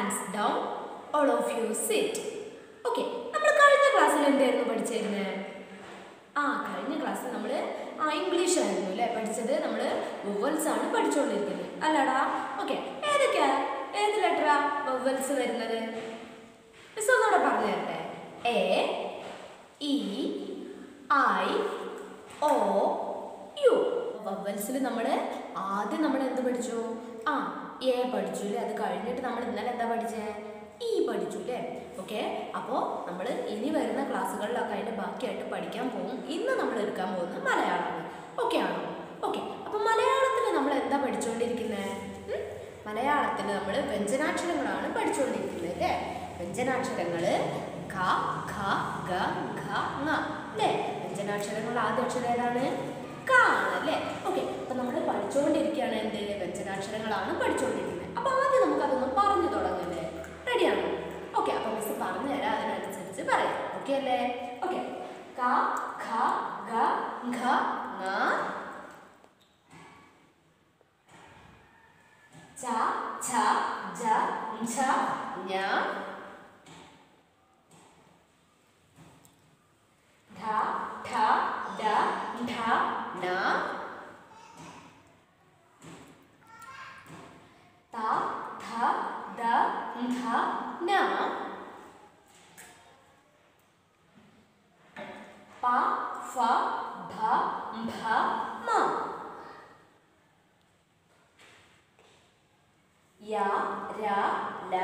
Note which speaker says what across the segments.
Speaker 1: Hands down all of you sit okay നമ്മൾ കഴിഞ്ഞ ക്ലാസ്സിൽ എന്തായിരുന്നു പഠിച്ചിരുന്നത് ആ കഴിഞ്ഞ ക്ലാസ്സിൽ നമ്മൾ ആ ഇംഗ്ലീഷ് ആയിരുന്നു അല്ലേ പഠിച്ചത് നമ്മൾ വൊവൽസ് ആണ് പഠിച്ചുകൊണ്ടിരിക്കുന്നത് അല്ലടാ ഓക്കെ ഏതൊക്കെയാ ഏത് ലെറ്ററാ വൊവൽസ് വരുന്നത് മിസ് ഒന്നുകൂടെ പറഞ്ഞു തരട്ടെ A E I O U വവൽസിൽ നമ്മൾ ആദ്യം നമ്മൾ എന്ത് പഠിച്ചു ആ എ പഠിച്ചു അല്ലേ അത് കഴിഞ്ഞിട്ട് നമ്മൾ ഇന്നലെ എന്താ പഠിച്ചേ ഇ പഠിച്ചു അല്ലേ ഓക്കെ അപ്പോൾ നമ്മൾ ഇനി വരുന്ന ക്ലാസ്സുകളിലൊക്കെ അതിൻ്റെ ബാക്കിയായിട്ട് പഠിക്കാൻ പോകും ഇന്ന് നമ്മൾ എടുക്കാൻ പോകുന്നത് മലയാളമാണ് ഓക്കെ ആണോ ഓക്കെ അപ്പോൾ മലയാളത്തിൽ നമ്മൾ എന്താ പഠിച്ചുകൊണ്ടിരിക്കുന്നത് മലയാളത്തിൽ നമ്മൾ വ്യഞ്ജനാക്ഷരങ്ങളാണ് പഠിച്ചുകൊണ്ടിരിക്കുന്നത് അല്ലേ വ്യഞ്ജനാക്ഷരങ്ങൾ ഖ ഖ ഗ ഘ ങ അല്ലേ വ്യഞ്ജനാക്ഷരങ്ങൾ ആദ്യ അക്ഷരം ഏതാണ് ക ആണ് അല്ലേ ഓക്കെ അപ്പൊ നമ്മൾ പഠിച്ചുകൊണ്ടിരിക്കുകയാണ് എന്ത് വ്യഞ്ജനാക്ഷരങ്ങളാണ് പഠിച്ചുകൊണ്ടിരിക്കുന്നത് അപ്പൊ ആദ്യം നമുക്ക് അതൊന്ന് പറഞ്ഞു തുടങ്ങല്ലേ റെഡിയാണോ ഓക്കെ അപ്പൊ മിസ് പറഞ്ഞു തരാം അതിനനുസരിച്ച് പറയാം ഓക്കെ അല്ലേ ഓക്കെ ക ഖ ഗ ഘ ങ ച ഛ ജ ഝ ഞ ധ ഠ ഡ ഢ ണ ത ഥ ദ ധ ന പ ഫ ഭ ഭ മ യ ര ല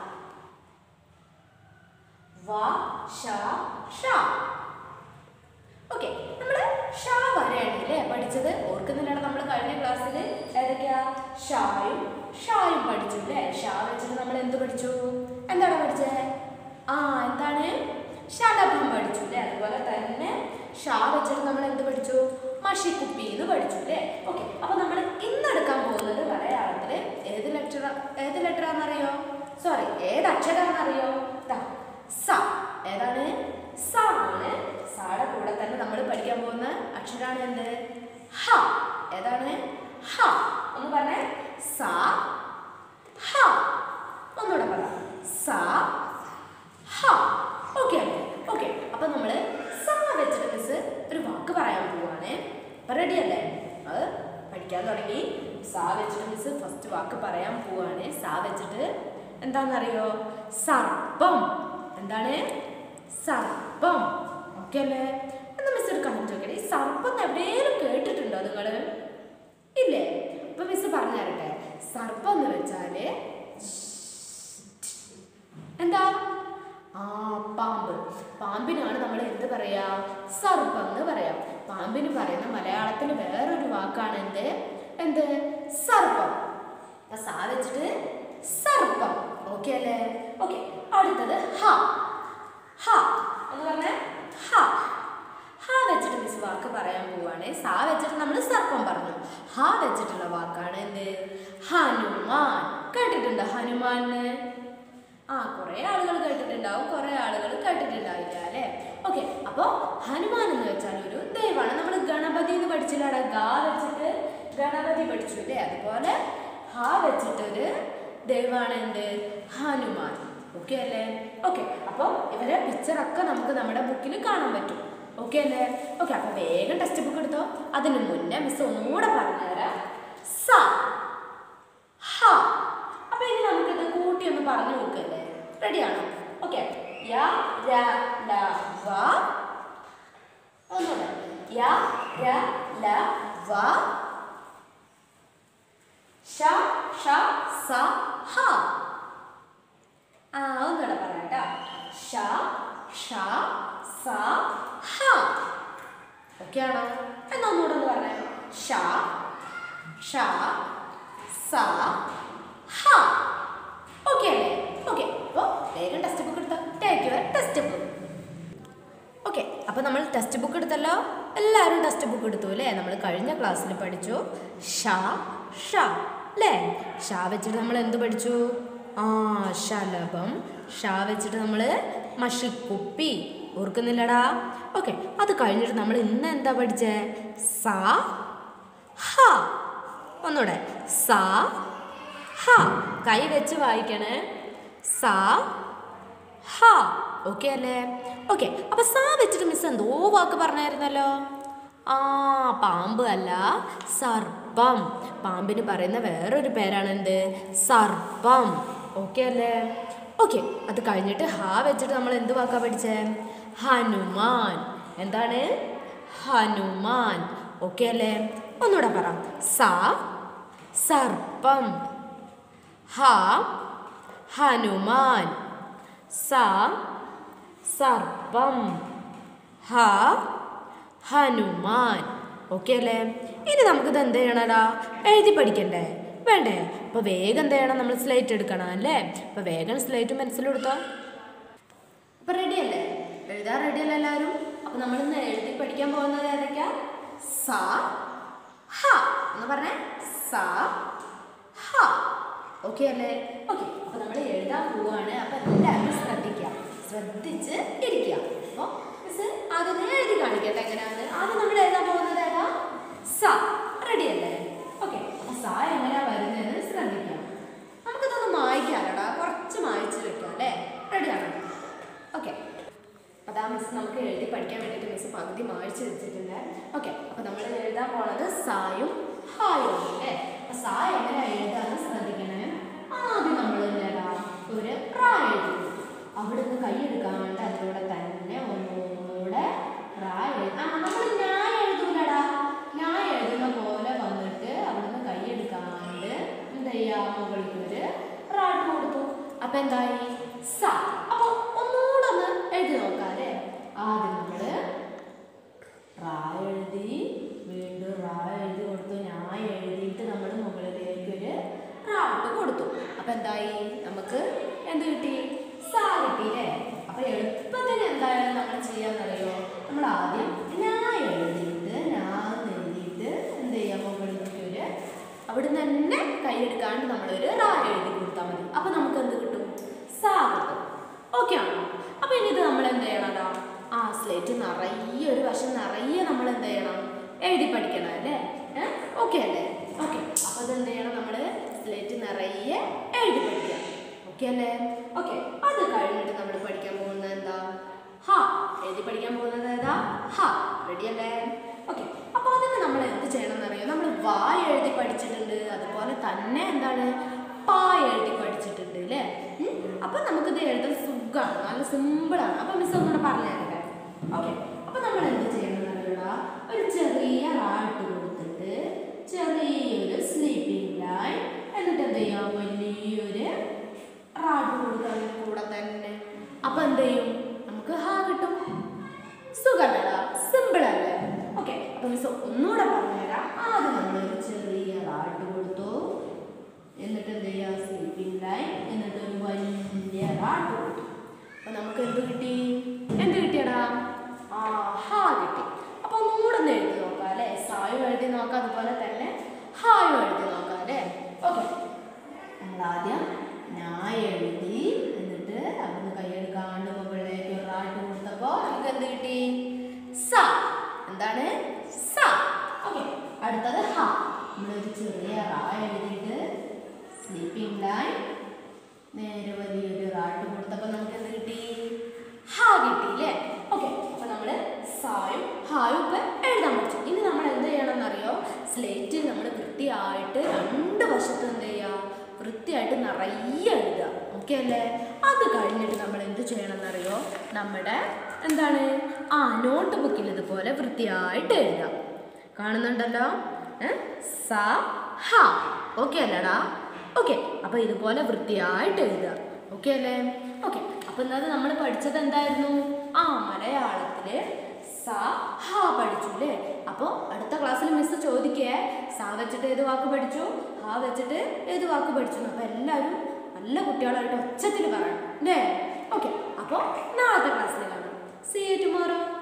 Speaker 1: വ ശ ഷ ഓക്കെ നമ്മൾ ഷാ വരെയാണ് അല്ലേ പഠിച്ചത് ഓർക്കുന്നില്ലാണ് നമ്മൾ കഴിഞ്ഞ ക്ലാസ്സിൽ ഏതൊക്കെയാ ഷായും ഷായും പഠിച്ചു അല്ലേ ഷാ വെച്ചിട്ട് നമ്മൾ എന്ത് പഠിച്ചു എന്താണ് പഠിച്ചത് ആ എന്താണ് ശലഭം പഠിച്ചു അല്ലേ അതുപോലെ തന്നെ ഷാ വെച്ചിട്ട് നമ്മൾ എന്ത് പഠിച്ചു മഷിക്കുപ്പി എന്ന് പഠിച്ചു അല്ലേ ഓക്കെ അപ്പൊ നമ്മൾ ഇന്ന് എടുക്കാൻ പോകുന്നത് മലയാളത്തില് ഏത് ലെറ്റർ ഏത് ലെറ്റർ ആണെന്നറിയോ സോറി ഏത് അക്ഷരാണെന്നറിയോ ദാ, സ ഏതാണ് സ ആണ് സാടെ കൂടെ തന്നെ നമ്മൾ പഠിക്കാൻ പോകുന്ന അക്ഷരാണ് എന്ത് ഹ ഏതാണ് ഹ ഒന്ന് പറഞ്ഞേ സ ഹ ഒന്നുകൂടെ പറ സ ഹ ഓക്കെ അല്ലേ ഓക്കെ അപ്പൊ നമ്മള് സ വെച്ചിട്ട് മിസ് ഒരു വാക്ക് പറയാൻ പോവാണ് അപ്പൊ റെഡി അല്ലേ അത് പഠിക്കാൻ തുടങ്ങി സാ വെച്ചിട്ട് മിസ് ഫസ്റ്റ് വാക്ക് പറയാൻ പോവാണ് സാ വെച്ചിട്ട് എന്താണെന്നറിയോ സർപ്പം എന്താണ് സർപ്പം ഓക്കെ അല്ലേ എന്നാ മിസ് ഒരു കാര്യം ചോദിക്കട്ടെ ഈ സർപ്പം എവിടെയെങ്കിലും കേട്ടിട്ടുണ്ടോ നിങ്ങള് ഇല്ലേ അപ്പൊ മിസ് പറഞ്ഞു തരട്ടെ സർപ്പം എന്ന് വെച്ചാല് എന്താ ആ പാമ്പ് പാമ്പിനാണ് നമ്മൾ എന്ത് പറയാ സർപ്പം എന്ന് പറയാം പാമ്പിന് പറയുന്ന മലയാളത്തിൽ വേറൊരു വാക്കാണ് എന്ത് എന്ത് സർപ്പം അപ്പൊ സാ വെച്ചിട്ട് സർപ്പം ഓക്കെ അല്ലേ ഓക്കെ അടുത്തത് ഹ ഹ എന്ന് പറഞ്ഞേ ഹ ഹ വെച്ചിട്ട് മിസ് വാക്ക് പറയാൻ പോവാണ് സാ വെച്ചിട്ട് നമ്മൾ സർപ്പം പറഞ്ഞു ഹ വെച്ചിട്ടുള്ള വാക്കാണ് എന്ത് ഹനുമാൻ കേട്ടിട്ടുണ്ടോ ഹനുമാന് ആ കുറേ ആളുകൾ കേട്ടിട്ടുണ്ടാവും കുറേ ആളുകൾ കേട്ടിട്ടുണ്ടാവില്ല അല്ലേ ഓക്കെ അപ്പോൾ ഹനുമാൻ എന്ന് വെച്ചാൽ ഒരു ദൈവമാണ് നമ്മൾ ഗണപതി എന്ന് പഠിച്ചില്ലാടെ ഗാ വെച്ചിട്ട് ഗണപതി പഠിച്ചു അല്ലേ അതുപോലെ ഹ വെച്ചിട്ടൊരു ദൈവമാണ് എന്ത് ഹനുമാൻ ഓക്കെ അല്ലേ ഓക്കെ അപ്പോൾ ഇവരെ പിക്ചറൊക്കെ നമുക്ക് നമ്മുടെ ബുക്കിൽ കാണാൻ പറ്റും ഓക്കെ അല്ലേ ഓക്കെ അപ്പോൾ വേഗം ടെക്സ്റ്റ് ബുക്ക് എടുത്തോ അതിന് മുന്നേ മിസ് ഒന്നുകൂടെ പറഞ്ഞുതരാം സ ഹ അപ്പൊ ഇനി നമുക്കിത് കൂട്ടി ഒന്ന് പറഞ്ഞു നോക്കല്ലേ റെഡിയാണോ ഓക്കെ യ ര ല വ ഒന്നുകൂടെ യ ര ല വ ഷ ഷ സ ഹ ആ ഒന്നുകൂടെ പറയാം കേട്ടോ ഷ ഷ സ ഹ ഓക്കെ ആണോ എന്നാ ഒന്നുകൂടെ ഒന്ന് പറഞ്ഞേ ഷ ഷ സ ഹ ഓക്കെ അല്ലേ ഓക്കെ അപ്പോൾ വേഗം ടെക്സ്റ്റ് ബുക്ക് എടുത്തോ take your textbook okay അപ്പോൾ നമ്മൾ ടെക്സ്റ്റ് ബുക്ക് എടുത്തല്ലോ എല്ലാവരും ടെക്സ്റ്റ് ബുക്ക് എടുത്തു അല്ലേ നമ്മൾ കഴിഞ്ഞ ക്ലാസ്സിൽ പഠിച്ചു ഷ ഷ അല്ലേ ഷ വെച്ചിട്ട് നമ്മൾ എന്ത് പഠിച്ചു ആ ശലഭം ഷ വെച്ചിട്ട് നമ്മൾ മഷിക്കുപ്പി ഓർക്കുന്നില്ലടാ ഓക്കെ അത് കഴിഞ്ഞിട്ട് നമ്മൾ ഇന്ന് എന്താ പഠിച്ചേ സ ഹ ഒന്നൂടെ സ ഹ കൈ വെച്ച് വായിക്കണേ സ ഹ ഓക്കെ അല്ലേ ഓക്കെ അപ്പൊ സ വെച്ചിട്ട് മിസ് എന്തോ വാക്ക് പറഞ്ഞായിരുന്നല്ലോ ആ പാമ്പ് അല്ല സർപ്പം പാമ്പിന് പറയുന്ന വേറൊരു പേരാണ് എന്ത് സർപ്പം ഓക്കെ അല്ലേ ഓക്കെ അത് കഴിഞ്ഞിട്ട് ഹ വെച്ചിട്ട് നമ്മൾ എന്ത് വാക്കാ പഠിച്ചേ ഹനുമാൻ എന്താണ് ഹനുമാൻ ഓക്കെ അല്ലേ ഒന്നുകൂടെ പറ സ സർപ്പം ഹ ഹനുമാൻ സ സർപ്പം ഹ ഹനുമാൻ ഓക്കെ അല്ലേ ഇനി നമുക്കിത് എന്ത് ചെയ്യണടാ എഴുതി പഠിക്കണ്ടേ വേണ്ടേ അപ്പോൾ വേഗം എന്ത് ചെയ്യണം നമ്മൾ സ്ലേറ്റ് എടുക്കണം അല്ലേ അപ്പോൾ വേഗം സ്ലേറ്റും പെൻസിലും എടുത്തോ അപ്പോൾ റെഡി അല്ലേ എഴുതാൻ റെഡി അല്ലേ എല്ലാവരും അപ്പോൾ നമ്മൾ ഇന്ന് എഴുതി പഠിക്കാൻ പോകുന്നത് ഏതൊക്കെയാ സ ഹ എന്ന് പറഞ്ഞേ സ ഹ ഓക്കെ അല്ലേ ഓക്കെ അപ്പോൾ നമ്മൾ എഴുതാൻ പോവാണ് അപ്പോൾ എല്ലാവരും ശ്രദ്ധിക്കുക ശ്രദ്ധിച്ച് ഇരിക്കുക അപ്പോൾ മിസ് ആദ്യം എഴുതി കാണിക്കട്ടെ എങ്ങനെയാണ് ആദ്യം നമ്മൾ എഴുതാൻ പോകുന്നത് ഏതാ സ റെഡി അല്ലേ ഓക്കെ അപ്പോൾ സ എങ്ങനെയാ വരുന്നതെന്ന് ശ്രദ്ധിക്കാം നമുക്കിതൊന്ന് മായ്ക്കാനടാ കുറച്ച് മായ്ച്ച് വെക്കാം അല്ലേ റെഡിയാണോ ഓക്കെ അതാ മിസ് നമുക്ക് എഴുതി പഠിക്കാൻ വേണ്ടിയിട്ട് മിസ് പകുതി മായ്ച്ച് വെച്ചിട്ടുണ്ട് ഓക്കെ അപ്പോൾ നമ്മൾ എഴുതാൻ പോണത് സായും ഹായും അല്ലേ അപ്പോൾ സാ എങ്ങനെ എഴുതാന്ന് ശ്രദ്ധിക്കണേ ആദ്യം നമ്മൾ എന്താ ഒരു റാ എഴുതി അവിടുന്ന് കൈ എടുക്കാണ്ട് അതിലൂടെ തന്നെ ഒന്നുകൂടെ റാ എഴുതി ആ നമ്മൾ ഞാൻ എഴുതൂലടാ ഞാൻ എഴുതുന്ന പോലെ വന്നിട്ട് അവിടുന്ന് കൈ എടുക്കാണ്ട് എന്താ ചെയ്യാ മുകളിൽ ഒരു റാട്ട് കൊടുത്തു അപ്പൊ എന്തായി സ അപ്പൊ ഒന്നുകൂടെ ഒന്ന് എഴുതി നോക്കാം അല്ലേ ആദ്യം നമ്മള് റാ എഴുതി വീണ്ടും റാ എഴുതി കൊടുത്തു ഞാൻ എഴുതിയിട്ട് നമ്മൾ മുകളിലേക്ക് ഒരു റാട്ട് കൊടുത്തു അപ്പൊ എന്തായി നമുക്ക് എന്ത് കിട്ടി സാ കിട്ടിയില്ലേ അപ്പൊ എളുപ്പത്തിന് എന്തായാലും നമ്മൾ ചെയ്യാന്നറിയോ നമ്മൾ ആദ്യം ഞാൻ എഴുതിയിട്ട് ഞാൻ എഴുതിയിട്ട് എന്ത് ചെയ്യാം മുകളിലേക്ക് ഒരു അവിടുന്ന് തന്നെ കൈയെടുക്കാണ്ട് നമ്മളൊരു റാ എഴുതി കൊടുത്താൽ മതി അപ്പൊ നമുക്ക് എന്ത് കിട്ടും സാ കിട്ടും ഓക്കെ ആണോ അപ്പൊ ഇനി ഇത് നമ്മൾ എന്ത് ചെയ്യണടാ ആ സ്ലേറ്റ് നിറയെ ഒരു വശം നിറയെ നമ്മൾ എന്ത് ചെയ്യണം എഴുതി പഠിക്കണം അല്ലേ ഓക്കെ അല്ലേ ഓക്കെ അപ്പൊ ഇത് എന്ത് ചെയ്യണം നമ്മൾ സ്ലേറ്റ് നിറയെ എഴുതി പഠിക്കാം ഓക്കെ അല്ലേ ഓക്കെ അത് കഴിഞ്ഞിട്ട് നമ്മൾ പഠിക്കാൻ പോകുന്നത് എന്താ ഹ എഴുതി പഠിക്കാൻ പോകുന്നത് ഏതാ ഹ റെഡി അല്ലേ ഓക്കെ അപ്പൊ അതിന് നമ്മൾ എന്ത് ചെയ്യണം എന്നറിയോ നമ്മൾ വാ എഴുതി പഠിച്ചിട്ടുണ്ട് അതുപോലെ തന്നെ എന്താണ് പാ എഴുതി പഠിച്ചിട്ടുണ്ട് അല്ലേ ഉം? അപ്പൊ നമുക്കിത് എഴുതാൻ സുഖമാണ് നല്ല സിമ്പിളാണ് അപ്പൊ മിസ് ഒന്നുകൂടെ പറഞ്ഞു തരട്ടെ ഓക്കെ അപ്പൊ നമ്മൾ എന്ത് ചെയ്യണം എന്നറിയൂടാ ഒരു ചെറിയ റാട്ട് കൊടുത്തിട്ട് ചെറിയൊരു സ്ലീപ്പിംഗ് ലൈൻ എന്നിട്ട് എന്ത് ചെയ്യാം വലിയൊരു റാട്ട് കൊടുക്കാൻ കൂടെ തന്നെ അപ്പൊ എന്ത് ചെയ്യും നമുക്ക് ഹാ കിട്ടും സുഖമല്ലടാ സിമ്പിൾ അല്ലേ ഓക്കെ അപ്പൊ മിസ് ഒന്നുകൂടെ പറഞ്ഞുതരാം ആദ്യം നമ്മൾ ഒരു ചെറിയ റാട്ട് കൊടുത്തു എന്നിട്ട് എന്ത് ചെയ്യുക സ്ലീപ്പിംഗ് ലൈൻ എന്നിട്ട് ഒരു വലിയ റാട്ട് കൊടുത്തു അപ്പൊ നമുക്ക് എന്ത് കിട്ടി എന്ത് കിട്ടിയടാ ആ ഹാ കിട്ടി അപ്പൊ ഒന്നുകൂടെ ഒന്ന് എഴുതി നോക്കാം അല്ലേ സായും എഴുതി നോക്കാം അതുപോലെ തന്നെ ഹായും എഴുതി നോക്കാം അല്ലേ ഓക്കെ നമ്മൾ ആദ്യം ഞാൻ എഴുതി എന്നിട്ട് അവിടുന്ന് കൈയെടുക്കാണ്ട് മുകളിലേക്ക് ഒരു റാട്ട് കൊടുത്തപ്പോ നമുക്ക് എന്ത് കിട്ടി സ എന്താണ് സ ഓക്കെ അടുത്തത് ഹ നമ്മളൊരു ചെറിയ റാ എഴുതിയിട്ട് സ്ലീപ്പിംഗ് ലൈൻ നേരെ വലിയൊരു റാട്ട് കൊടുത്തപ്പോൾ നമുക്ക് എന്ത് കിട്ടി ഹാ കിട്ടി അല്ലേ ഓക്കെ അപ്പൊ നമ്മള് സായും ഹായും ഇപ്പൊ എഴുതാൻ പഠിച്ചു ഇനി നമ്മൾ എന്ത് ചെയ്യണം എന്നറിയോ സ്ലേറ്റിൽ നമ്മൾ വൃത്തിയായിട്ട് രണ്ട് വശത്തും എന്ത് ചെയ്യുക വൃത്തിയായിട്ട് നിറയെ എഴുതുക ഓക്കെ അല്ലേ അത് കഴിഞ്ഞിട്ട് നമ്മൾ എന്ത് ചെയ്യണം എന്നറിയോ നമ്മുടെ എന്താണ് ആ നോട്ട് ബുക്കിൽ ഇതുപോലെ വൃത്തിയായിട്ട് എഴുതാം കാണുന്നുണ്ടല്ലോ ഏ? സ ഹ ഓക്കെ അല്ലടാ ഓക്കെ അപ്പൊ ഇതുപോലെ വൃത്തിയായിട്ട് എഴുതുക ഓക്കെ അല്ലേ ഓക്കെ അപ്പൊ ഇന്നത് നമ്മൾ പഠിച്ചത് എന്തായിരുന്നു ആ മലയാളത്തില് സ ഹ പഠിച്ചു അല്ലേ അപ്പോൾ അടുത്ത ക്ലാസ്സിൽ മിസ് ചോദിക്കേ സ വെച്ചിട്ട് ഏത് വാക്ക് പഠിച്ചു ഹ വെച്ചിട്ട് ഏത് വാക്ക് പഠിച്ചു അപ്പൊ എല്ലാവരും നല്ല കുട്ടികളായിട്ട് ഒച്ചത്തിൽ പറയണം അല്ലേ ഓക്കെ അപ്പോൾ നാളത്തെ ക്ലാസ്സിൽ കാണാം സി യു ടുമോറോ